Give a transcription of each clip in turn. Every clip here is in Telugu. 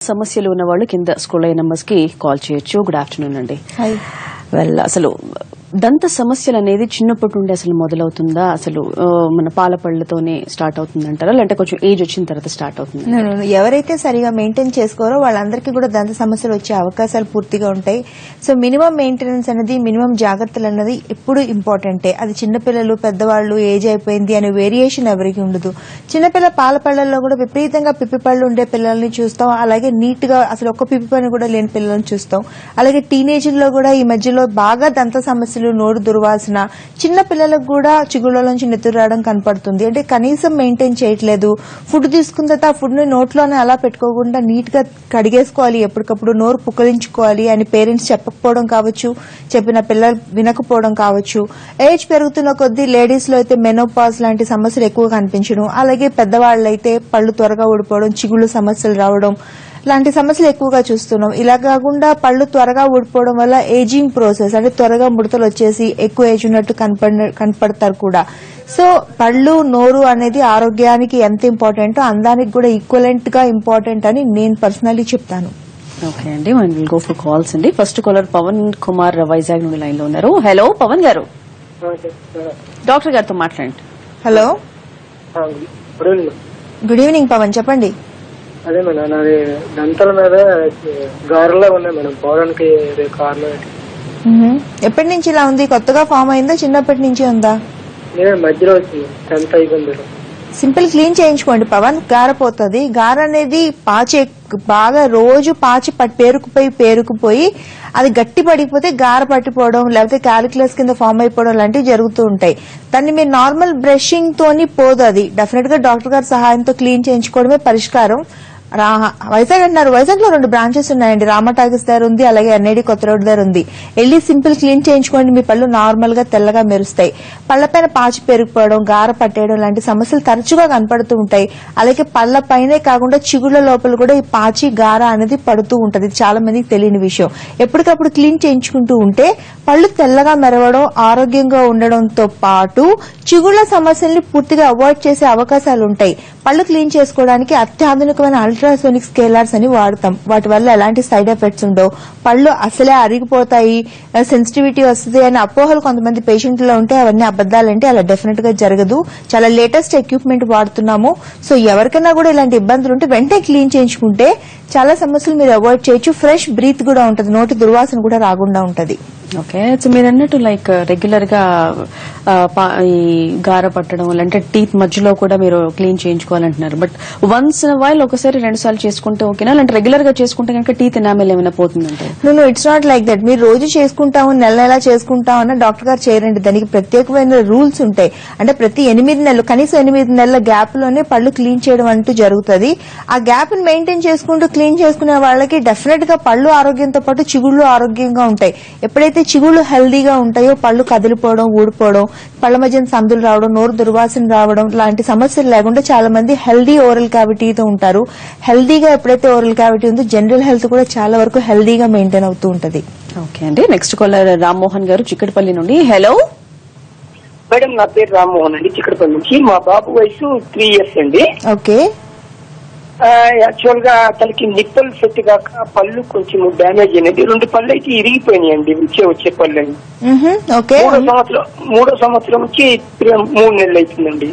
సమస్యలు ఉన్న వాళ్ళు కింద స్కూల్ నంబర్స్ కి కాల్ చేయొచ్చు గుడ్ ఆఫ్టర్నూన్ అండి హాయ్ వెల్ అసలు దంత సమస్యలు అనేది చిన్నప్పటి నుండి అసలు మొదలవుతుందా అసలు ఆ, మన పాల పళ్ళతోనే స్టార్ట్ అవుతుందంటారా లేదంటే కొంచెం ఏజ్ వచ్చిన తర్వాత స్టార్ట్ అవుతుంది No, no, no. ఎవరైతే సరిగా మెయింటైన్ చేసుకోరో వాళ్ళందరికీ కూడా దంత సమస్యలు వచ్చే అవకాశాలు పూర్తిగా ఉంటాయి సో మినిమం మెయింటెనెన్స్ అనేది మినిమం జాగ్రత్తలు అన్నది ఎప్పుడు ఇంపార్టెంటే అది చిన్నపిల్లలు పెద్దవాళ్ళు ఏజ్ అయిపోయింది అనే వేరియేషన్ ఎవరికి ఉండదు చిన్నపిల్ల పాల పళ్ళల్లో కూడా విపరీతంగా పిప్పి పళ్ళు ఉండే పిల్లల్ని చూస్తాం అలాగే నీట్ గా అసలు ఒక్క పిప్పి పని కూడా లేని పిల్లల్ని చూస్తాం అలాగే టీనేజ్లో కూడా ఈ మధ్యలో బాగా దంత సమస్యలు నోరు దుర్వాసన చిన్న పిల్లలకు కూడా చిగుళ్ళ నుంచి నెత్తురు రావడం కనపడుతుంది అంటే కనీసం మెయింటైన్ చేయట్లేదు ఫుడ్ తీసుకున్న తర్వాత ఆ ఫుడ్ ని నోట్లోనే అలా పెట్టుకోకుండా నీట్ గా కడిగేసుకోవాలి ఎప్పటికప్పుడు నోరు పుక్కలించుకోవాలి అని పేరెంట్స్ చెప్పకపోవడం కావచ్చు చెప్పిన పిల్లలు వినకపోవడం కావచ్చు ఏజ్ పెరుగుతున్న కొద్దీ లేడీస్ లో అయితే మెనోపాజ్ లాంటి సమస్యలు ఎక్కువ కనిపించడం అలాగే పెద్దవాళ్ళైతే పళ్ళు త్వరగా ఊడిపోవడం చిగుళ్ళు సమస్యలు రావడం లాంటి సమస్యలు ఎక్కువగా చూస్తున్నాం ఇలా కాకుండా పళ్ళు త్వరగా ఊడిపోవడం వల్ల ఏజింగ్ ప్రాసెస్ అంటే త్వరగా ముడతలు వచ్చేసి ఎక్కువ ఏజ్ ఉన్నట్టు కనపడ కనపడతారు కూడా సో పళ్ళు నోరు అనేది ఆరోగ్యానికి ఎంత ఇంపార్టెంటో అందానికి కూడా ఈక్వలెంట్ గా ఇంపార్టెంట్ అని నేను పర్సనలీ చెప్తాను ఓకే అండి మనం విల్ గో ఫర్ కాల్స్ అండి ఫస్ట్ కాలర్ పవన్ కుమార్ వైజాగ్ నుండి లైన్ లో ఉన్నారు హలో పవన్ గారు డాక్టర్ గారితో మాట్లాడండి hello good evening good evening Pawan చెప్పండి అదే మేడం నాది దంతాల మీద గారెలా ఉన్నాయి మేడం పోవడానికి కార్లో మ్మ్. ఎప్పటి నుంచి ఇలా ఉంది కొత్తగా ఫామ్ అయిందా చిన్నప్పటి నుంచి ఉందా నేను మధ్యలో వచ్చింది టెన్త్ అయిపోయింది మేడం సింపుల్ క్లీన్ చేయించుకోండి పవన్ గారపోతుంది గార అనేది పాచి ఎక్- బాగా రోజు పాచి పట్- పేరుకుపోయి పేరుకుపోయి అది గట్టి పడిపోతే గార పట్టిపోవడం లేకపోతే క్యాలిక్యులస్ కింద ఫామ్ అయిపోవడం లాంటివి జరుగుతూ ఉంటాయి దాన్ని మీరు నార్మల్ బ్రషింగ్ తోని పోదు అది డెఫినెట్ గా డాక్టర్ గారి సహాయంతో క్లీన్ చేయించుకోవడమే పరిష్కారం రా వైజాగ్ అంటున్నారు వైజాగ్ లో రెండు బ్రాంచెస్ ఉన్నాయండి రామ టాకీస్ దగ్గర ఉంది అలాగే ఎన్ఐడి కొత్త రోడ్ దగ్గర ఉంది వెళ్ళి సింపుల్ క్లీన్ చేయించుకోండి మీ పళ్ళు నార్మల్ గా తెల్లగా మెరుస్తాయి పళ్ళపైన పాచి పెరిగిపోవడం గార పట్టేయడం లాంటి సమస్యలు తరచుగా కనపడుతూ ఉంటాయి అలాగే పళ్ళ పైనే కాకుండా చిగుళ్ళ లోపల కూడా ఈ పాచి గార అనేది పడుతూ ఉంటది ఇది చాలా మందికి తెలియని విషయం ఎప్పటికప్పుడు క్లీన్ చేయించుకుంటూ ఉంటే పళ్ళు తెల్లగా మెరవడం ఆరోగ్యంగా ఉండడంతో పాటు చిగుళ్ళ సమస్యల్ని పూర్తిగా అవాయిడ్ చేసే అవకాశాలు ఉంటాయి పళ్ళు క్లీన్ చేసుకోవడానికి అత్యాధునికమైన అల్ట్రాసోనిక్ స్కేలర్స్ అని వాడతాం వాటి వల్ల ఎలాంటి సైడ్ ఎఫెక్ట్స్ ఉండవు పళ్ళు అసలే అరిగిపోతాయి సెన్సిటివిటీ వస్తుంది అనే అపోహలు కొంతమంది పేషెంట్లో ఉంటే అవన్నీ అబద్దాలంటే అలా డెఫినెట్ గా జరగదు చాలా లేటెస్ట్ ఎక్విప్మెంట్ వాడుతున్నాము సో ఎవరికైనా కూడా ఇలాంటి ఇబ్బందులు ఉంటే వెంటనే క్లీన్ చేయించుకుంటే చాలా సమస్యలు మీరు అవాయిడ్ చేయొచ్చు ఫ్రెష్ బ్రీత్ కూడా ఉంటుంది నోటి దుర్వాసన కూడా రాకుండా ఉంటది ఓకే సో మీరు అన్నట్టు లైక్ రెగ్యులర్ గా ఆ, పా- ఈ గార పట్టడం అంటే టీత్ మధ్యలో కూడా మీరు క్లీన్ చేయించుకోవాలంటున్నారు బట్ వన్స్ వైల్ ఒకసారి రెండు సార్లు చేసుకుంటే ఓకేనా అంటే రెగ్యులర్ గా చేసుకుంటే కనుక టీత్ ఎనామెల్ ఏమైనా పోతుందంటే నువ్వు ఇట్స్ నాట్ లైక్ దట్ మీరు రోజు చేసుకుంటాము నెల నెల చేసుకుంటాం అన్న డాక్టర్ గారు చేయరండి దానికి ప్రత్యేకమైన రూల్స్ ఉంటాయి అంటే ప్రతి ఎనిమిది నెలలు కనీసం ఎనిమిది నెలల గ్యాప్ లోనే పళ్ళు క్లీన్ చేయడం అంటూ జరుగుతుంది ఆ గ్యాప్ ని మెయింటైన్ చేసుకుంటూ క్లీన్ చేసుకునే వాళ్ళకి డెఫినెట్ గా పళ్ళు ఆరోగ్యంతో పాటు చిగుళ్ళు ఆరోగ్యంగా ఉంటాయి ఎప్పుడైతే చిగుళ్ళు హెల్దీగా ఉంటాయో పళ్ళు కదిలిపోవడం ఊడిపోవడం పళ్ళ మధ్య సందులు రావడం నోరు దుర్వాసన రావడం లాంటి సమస్యలు లేకుండా చాలా మంది హెల్దీ ఓరల్ క్యావిటీతో ఉంటారు హెల్దీగా ఎప్పుడైతే ఓరల్ క్యావిటీ ఉందో జనరల్ హెల్త్ కూడా చాలా వరకు హెల్దీగా మెయింటైన్ అవుతూ ఉంటది ఓకే అండి నెక్స్ట్ కాలర్ రామ్మోహన్ గారు చిక్కడపల్లి నుండి హలో మేడం నా పేరు రామ్మోహన్ అండి చిక్కడపల్లి నుంచి మా బాబు వయసు త్రీ ఇయర్స్ అండి ఓకే యాక్చువల్ గా తనకి నిప్పల్ సెట్ కాక పళ్ళు కొంచెం డ్యామేజ్ అయినది రెండు పళ్ళు అయితే ఇరిగిపోయినాయి అండి వచ్చే వచ్చే పళ్ళు అండి మ్హూ, ఓకే మూడో సంవత్సరం మూడో సంవత్సరం నుంచి త్రీ- మూడు నెలలు అవుతుందండి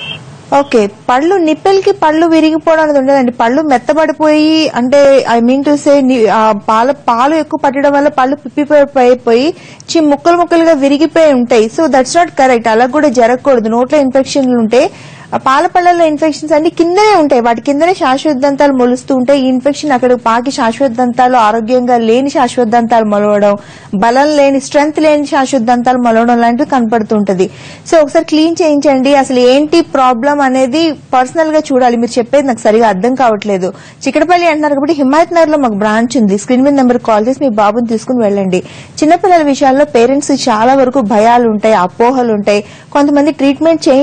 ఓకే పళ్ళు నిప్పెల్కి పళ్ళు విరిగిపోవడం అనేది ఉండదండి పళ్ళు మెత్తబడిపోయి అంటే ఐ మీన్ టు సే పాల పాలు ఎక్కువ పట్టడం వల్ల పళ్ళు పిప్పిపోయి చి ముక్కలు ముక్కలుగా విరిగిపోయి ఉంటాయి సో దట్స్ నాట్ కరెక్ట్ అలా కూడా జరగకూడదు నోట్లో ఇన్ఫెక్షన్లు ఉంటే ఆ పాల పళ్ళల్లో ఇన్ఫెక్షన్స్ అన్ని కిందనే ఉంటాయి వాటి కిందనే శాశ్వత దంతాలు మొలుస్తూ ఉంటాయి ఈ ఇన్ఫెక్షన్ అక్కడ పాకి శాశ్వత దంతాలు ఆరోగ్యంగా లేని శాశ్వత దంతాలు మొలవడం బలం లేని స్ట్రెంగ్త్ లేని శాశ్వత దంతాలు మొలవడం లాంటివి కనపడుతుంటది సో ఒకసారి క్లీన్ చేయించండి అసలు ఏంటి ప్రాబ్లం అనేది పర్సనల్ గా చూడాలి మీరు చెప్పేది నాకు సరిగా అర్థం కావట్లేదు చిక్కడపల్లి అంటున్నారు కాబట్టి హిమాయత్ నగర్ లో మాకు బ్రాంచ్ ఉంది స్క్రీన్ మీద నెంబర్ కాల్ చేసి మీ బాబుని తీసుకుని వెళ్ళండి చిన్నపిల్లల విషయాల్లో పేరెంట్స్ చాలా వరకు భయాలు ఉంటాయి అపోహలు ఉంటాయి కొంతమంది ట్రీట్మెంట్ చేయ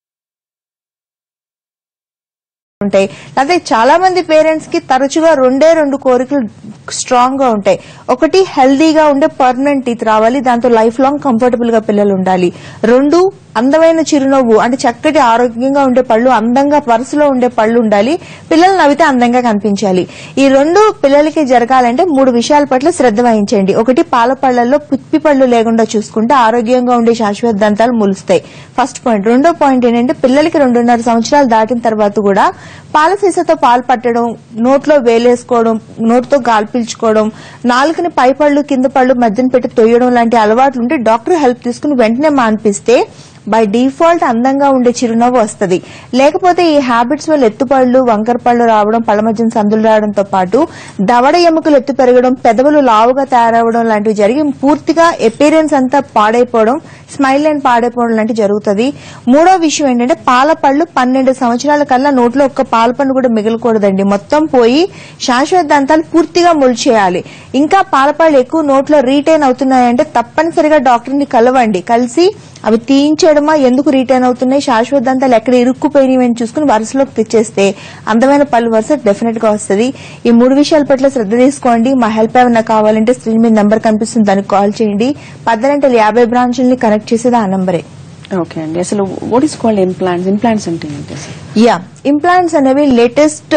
ఉంటాయి లేకపోతే చాలా మంది పేరెంట్స్ కి తరచుగా రెండే రెండు కోరికలు స్ట్రాంగ్ గా ఉంటాయి ఒకటి హెల్దీగా ఉండే పర్మనెంట్ టీత్ రావాలి దాంతో లైఫ్ లాంగ్ కంఫర్టబుల్ గా పిల్లలు ఉండాలి రెండు అందమైన చిరునవ్వు అంటే చక్కటి ఆరోగ్యంగా ఉండే పళ్ళు అందంగా వరుసలో ఉండే పళ్ళు ఉండాలి పిల్లలు నవ్వితే అందంగా కనిపించాలి ఈ రెండు పిల్లలకి జరగాలంటే మూడు విషయాల పట్ల శ్రద్ధ వహించండి ఒకటి పాల పళ్లలో పుప్పి పళ్ళు లేకుండా చూసుకుంటే ఆరోగ్యంగా ఉండే శాశ్వత దంతాలు ములుస్తాయి ఫస్ట్ పాయింట్ రెండో పాయింట్ ఏంటంటే పిల్లలకి రెండున్నర సంవత్సరాలు దాటిన తర్వాత కూడా పాల సీసాతో పాలు పట్టడం నోట్లో వేలేసుకోవడం నోటితో గాలి పీల్చుకోవడం నాలుకని పై పళ్ళు కింద పళ్ళు మధ్యన పెట్టి తొయ్యడం లాంటి అలవాట్లు ఉంటే డాక్టర్ హెల్ప్ తీసుకుని వెంటనే మాన్పిస్తే బై డిఫాల్ట్ అందంగా ఉండే చిరునవ్వు వస్తుంది లేకపోతే ఈ హ్యాబిట్స్ వల్ల ఎత్తుపళ్ళు వంకర పళ్ళు రావడం పళ్ళ మధ్యన సందులు రావడంతో పాటు దవడ ఎముకలు ఎత్తు పెరగడం పెదవులు లావుగా తయారవడం లాంటివి జరిగి పూర్తిగా ఎపీరియన్స్ అంతా పాడైపోవడం స్మైల్ లైన్ పాడైపోవడం లాంటివి జరుగుతుంది మూడో విషయం ఏంటంటే పాల పళ్ళు పన్నెండు సంవత్సరాల కల్లా నోట్లో ఒక్క పాల పండు కూడా మిగలకూడదండి మొత్తం పోయి శాశ్వత దంతాలు పూర్తిగా ముల్చేయాలి ఇంకా పాల పళ్ళు ఎక్కువ నోట్లో రీటైన్ అవుతున్నాయంటే తప్పనిసరిగా డాక్టర్ ని కలవండి కలిసి అవి తీయించడమా ఎందుకు రీటైన్ అవుతున్నాయి శాశ్వత దంతాలు ఎక్కడ ఇరుక్కుపోయినవి అని చూసుకుని వరుసలోకి తెచ్చేస్తే అందమైన పళ్ళు వరుస డెఫినెట్ గా వస్తుంది ఈ మూడు విషయాల పట్ల శ్రద్ధ తీసుకోండి మా హెల్ప్ ఏమైనా కావాలంటే స్క్రీన్ మీద నెంబర్ కనిపిస్తుంది దానికి కాల్ చేయండి పద్దెనంటలు యాభై బ్రాంచుల్ని కనెక్ట్ చేసేది ఆ నంబరే ఓకే అండి అసలు what is called implants implants అంటే ఏంటి అసలు యా ఇంప్లాంట్స్ అనేవి లేటెస్ట్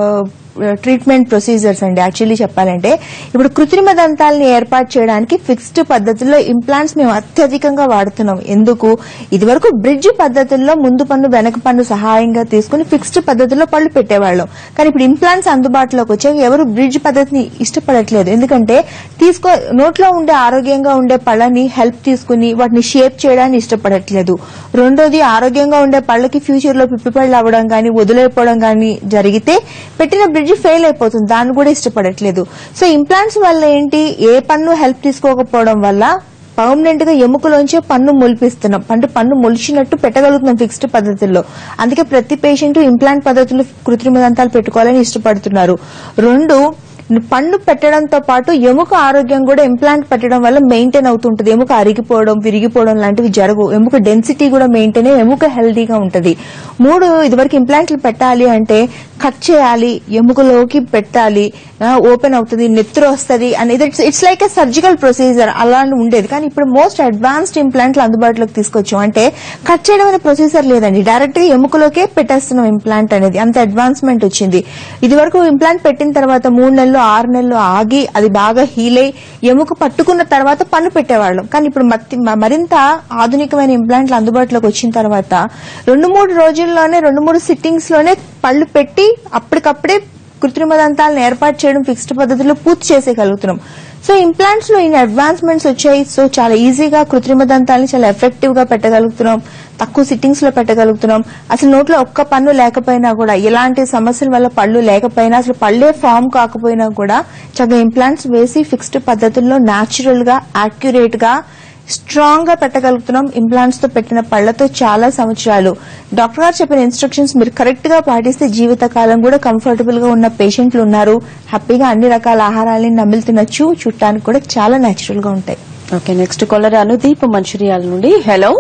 ట్రీట్మెంట్ ప్రొసీజర్స్ అండి యాక్చువల్లీ చెప్పాలంటే ఇప్పుడు కృత్రిమ దంతాలని ఏర్పాటు చేయడానికి ఫిక్స్డ్ పద్ధతుల్లో ఇంప్లాంట్స్ మేము అత్యధికంగా వాడుతున్నాం ఎందుకు ఇదివరకు బ్రిడ్జ్ పద్ధతుల్లో ముందు పన్ను వెనక పన్ను సహాయంగా తీసుకుని ఫిక్స్డ్ పద్ధతిలో పళ్ళు పెట్టేవాళ్ళం కానీ ఇప్పుడు ఇంప్లాంట్స్ అందుబాటులోకి వచ్చాక ఎవరు బ్రిడ్జ్ పద్ధతిని ఇష్టపడట్లేదు ఎందుకంటే తీసుకో నోట్లో ఉండే ఆరోగ్యంగా ఉండే పళ్ళని హెల్ప్ తీసుకుని వాటిని షేప్ చేయడానికి ఇష్టపడట్లేదు రెండోది ఆరోగ్యంగా ఉండే పళ్ళకి ఫ్యూచర్ లో పిప్పి పళ్ళు అవ్వడం కానీ వదిలేపోవడం కానీ జరిగితే పెట్టిన బ్రిడ్జ్ ఫెయిల్ అయిపోతుంది దాన్ని కూడా ఇష్టపడట్లేదు సో ఇంప్లాంట్స్ వల్ల ఏంటి ఏ పన్ను హెల్ప్ తీసుకోకపోవడం వల్ల పర్మనెంట్ గా ఎముకలోంచే పన్ను మొలిపిస్తున్నాం అంటే పన్ను మొలిచినట్టు పెట్టగలుగుతున్నాం ఫిక్స్డ్ పద్ధతుల్లో అందుకే ప్రతి పేషెంట్ ఇంప్లాంట్ పద్ధతులు కృత్రిమ దంతాలు పెట్టుకోవాలని ఇష్టపడుతున్నారు రెండు పన్ను పెట్టడంతో పాటు ఎముక ఆరోగ్యం కూడా ఇంప్లాంట్ పెట్టడం వల్ల మెయింటైన్ అవుతుంటది ఎముక అరిగిపోవడం విరిగిపోవడం లాంటివి జరగవు ఎముక డెన్సిటీ కూడా మెయింటైన్ అయ్యి ఎముక హెల్దీగా ఉంటది మూడు ఇదివరకు ఇంప్లాంట్లు పెట్టాలి అంటే కట్ చేయాలి ఎముకలోకి పెట్టాలి ఓపెన్ అవుతుంది నెత్తురు వస్తుంది అనేది it's like a surgical procedure అలా ఉండేది కానీ ఇప్పుడు మోస్ట్ అడ్వాన్స్డ్ ఇంప్లాంట్లు అందుబాటులోకి తీసుకొచ్చాం అంటే కట్ చేయడం అనే ప్రొసీజర్ లేదండి డైరెక్ట్ గా ఎముకలోకే పెట్టేస్తున్నాం ఇంప్లాంట్ అనేది అంత అడ్వాన్స్మెంట్ వచ్చింది ఇది వరకు ఇంప్లాంట్ పెట్టిన తర్వాత మూడు నెలలు ఆరు నెలలు ఆగి అది బాగా హీల్ అయి ఎముక పట్టుకున్న తర్వాత పన్ను పెట్టేవాళ్ళం కానీ ఇప్పుడు మత్తి- మ- మరింత ఆధునికమైన ఇంప్లాంట్లు అందుబాటులోకి వచ్చిన తర్వాత రెండు మూడు రోజుల్లోనే రెండు మూడు సిట్టింగ్స్ లోనే పళ్ళు పెట్టి అప్పటికప్పుడే కృత్రిమ దంతాలను ఏర్పాటు చేయడం ఫిక్స్డ్ పద్ధతిలో పూర్తి చేసేయగలుగుతున్నాం సో ఇంప్లాంట్స్ లో ఇన్ని అడ్వాన్స్మెంట్స్ వచ్చాయి సో చాలా ఈజీగా కృత్రిమ దంతాలని చాలా ఎఫెక్టివ్ గా పెట్టగలుగుతున్నాం తక్కువ సిట్టింగ్స్ లో పెట్టగలుగుతున్నాం అసలు నోట్లో ఒక్క పన్ను లేకపోయినా కూడా ఇలాంటి సమస్యల వల్ల పళ్ళు లేకపోయినా అసలు పళ్ళే ఫామ్ కాకపోయినా కూడా చక్కగా ఇంప్లాంట్స్ వేసి ఫిక్స్డ్ పద్ధతుల్లో న్యాచురల్ గా యాక్యురేట్ గా స్ట్రాంగ్ గా పెట్టగలుగుతున్నాం ఇంప్లాంట్స్ తో పెట్టిన పళ్లతో చాలా సంవత్సరాలు డాక్టర్ గారు చెప్పిన ఇన్స్ట్రక్షన్స్ మీరు కరెక్ట్ గా పాటిస్తే జీవితకాలం కూడా కంఫర్టబుల్ గా ఉన్న పేషెంట్లు ఉన్నారు హ్యాపీగా అన్ని రకాల ఆహారాలని నమిలి తినొచ్చు చుట్టానికి కూడా చాలా నేచురల్ గా ఉంటాయి okay next caller Anudeep Mancherial నుండి hello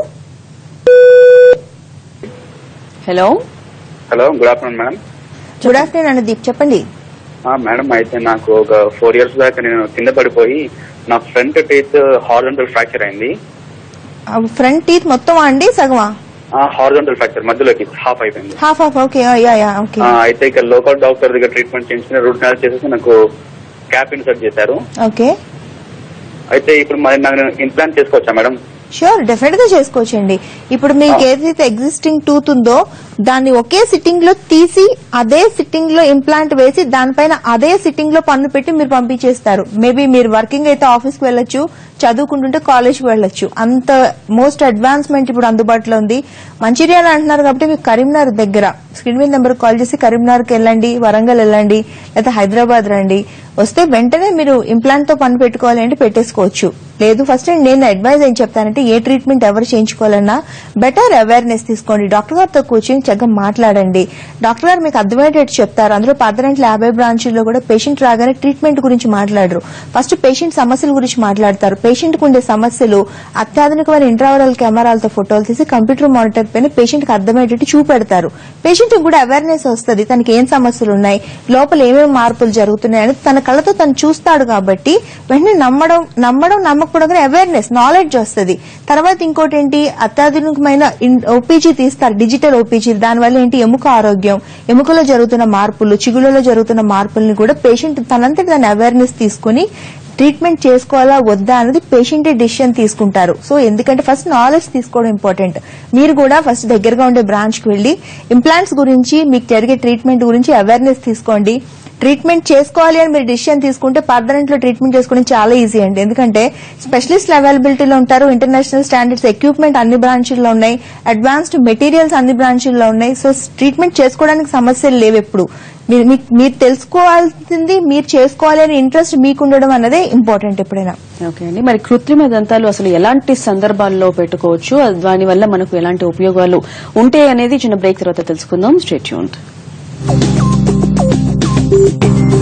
hello hello good afternoon madam good afternoon Anudeep చెప్పండి ఆ, మేడం అయితే నాకు ఒక ఫోర్ ఇయర్స్ దాకా నేను కింద పడిపోయి నా ఫ్రంట్ టీత్ హార్జెంటల్ ఫ్రాక్చర్ అయింది ఫ్రంట్ టీత్ మొత్తం అండి సగమా హార్జెంటల్ ఫ్రాక్చర్ మధ్యలోకి హాఫ్ అయిపోయింది half half okay ya ya okay ఆ, అయితే ఇక లోకల్ డాక్టర్ దగ్గర ట్రీట్మెంట్ చేయించిన రూట్ కెనాల్ చేసేసి నాకు క్యాప్ ఇన్సర్ట్ చేశారు ఓకే అయితే ఇప్పుడు మరి నాకు ఇంప్లాంట్ చేసుకోవచ్చా మేడం షూర్ డెఫినెట్ గా చేసుకోవచ్చండి ఇప్పుడు మీకు ఏదైతే ఎగ్జిస్టింగ్ టూత్ ఉందో దాన్ని ఒకే సిట్టింగ్ లో తీసి అదే సిట్టింగ్ లో ఇంప్లాంట్ వేసి దానిపైన అదే సిట్టింగ్ లో పన్ను పెట్టి మీరు పంపించేస్తారు మేబీ మీరు వర్కింగ్ అయితే ఆఫీస్ కి వెళ్ళొచ్చు చదువుకుంటుంటే కాలేజ్ కి వెళ్ళొచ్చు అంత మోస్ట్ అడ్వాన్స్మెంట్ ఇప్పుడు అందుబాటులో ఉంది మంచిర్యాల అంటున్నారు కాబట్టి మీకు కరీంనగర్ దగ్గర స్క్రీన్ మీద నెంబర్ కాల్ చేసి కరీంనగర్కి వెళ్ళండి వరంగల్ వెళ్ళండి లేదా హైదరాబాద్ రండి వస్తే వెంటనే మీరు ఇంప్లాంట్ తో పన్ను పెట్టుకోవాలి అంటే పెట్టేసుకోవచ్చు లేదు ఫస్ట్ నేను అడ్వైజ్ ఏం చెప్తానంటే ఏ ట్రీట్మెంట్ ఎవరు చేయించుకోవాలన్నా బెటర్ అవేర్నెస్ తీసుకోండి డాక్టర్ గారితో కూర్చొని చక్కగా మాట్లాడండి డాక్టర్ గారు మీకు అర్థమయ్యేటట్టు చెప్తారు అందులో పద్దెంట్ల యాభై బ్రాంచీల్లో కూడా పేషెంట్ రాగానే ట్రీట్మెంట్ గురించి మాట్లాడరు ఫస్ట్ పేషెంట్ సమస్యల గురించి మాట్లాడతారు పేషెంట్ కు ఉండే సమస్యలు అత్యాధునికమైన ఇంట్రావరల్ కెమెరాలతో ఫోటోలు తీసి కంప్యూటర్ మానిటర్ పైన పేషెంట్ కి అర్థమయ్యేటట్టు చూపెడతారు పేషెంట్ పేషెంట్ కూడా అవేర్నెస్ వస్తుంది తనకి ఏం సమస్యలు ఉన్నాయి లోపల ఏమేమి మార్పులు జరుగుతున్నాయి అని తన కళ్ళతో తను చూస్తాడు కాబట్టి వెంటనే నమ్మడం నమ్మడం నమ్మకపోవడం అవేర్నెస్ నాలెడ్జ్ వస్తుంది తర్వాత ఇంకోటి ఏంటి అత్యాధునికమైన ఓపీజీ తీస్తారు డిజిటల్ ఓపీజీ దానివల్ల ఏంటి ఎముక ఆరోగ్యం ఎముకలో జరుగుతున్న మార్పులు చిగులలో జరుగుతున్న మార్పుల్ని కూడా పేషెంట్ తనంతటి దాని అవేర్నెస్ తీసుకుని ట్రీట్మెంట్ చేసుకోవాలా వద్దా అనేది పేషెంట్ డిసిషన్ తీసుకుంటారు సో ఎందుకంటే ఫస్ట్ నాలెడ్జ్ తీసుకోవడం ఇంపార్టెంట్ మీరు కూడా ఫస్ట్ దగ్గరగా ఉండే బ్రాంచ్ కి వెళ్లి ఇంప్లాంట్స్ గురించి మీకు జరిగే ట్రీట్మెంట్ గురించి అవేర్నెస్ తీసుకోండి ట్రీట్మెంట్ చేసుకోవాలి అని మీరు డిసిషన్ తీసుకుంటే పర్మనెంట్ లో ట్రీట్మెంట్ చేసుకోవడం చాలా ఈజీ అండి ఎందుకంటే స్పెషలిస్ట్ అవైలబిలిటీలో ఉంటారు ఇంటర్నేషనల్ స్టాండర్డ్స్ ఎక్విప్మెంట్ అన్ని బ్రాంచుల్లో ఉన్నాయి అడ్వాన్స్డ్ మెటీరియల్స్ అన్ని బ్రాంచుల్లో ఉన్నాయి సో ట్రీట్మెంట్ చేసుకోవడానికి సమస్యలు లేవు ఎప్పుడు మీరు మీకు- మీరు తెలుసుకోవాల్సింది మీరు చేసుకోవాలి అనే ఇంట్రెస్ట్ మీకు ఉండడం అన్నదే ఇంపార్టెంట్ ఎప్పుడైనా ఓకే అండి మరి కృత్రిమ దంతాలు అసలు ఎలాంటి సందర్భాల్లో పెట్టుకోవచ్చు దాని వల్ల మనకు ఎలాంటి ఉపయోగాలు ఉంటాయి అనేది చిన్న బ్రేక్ తర్వాత తెలుసుకుందాం స్టేట్యూన్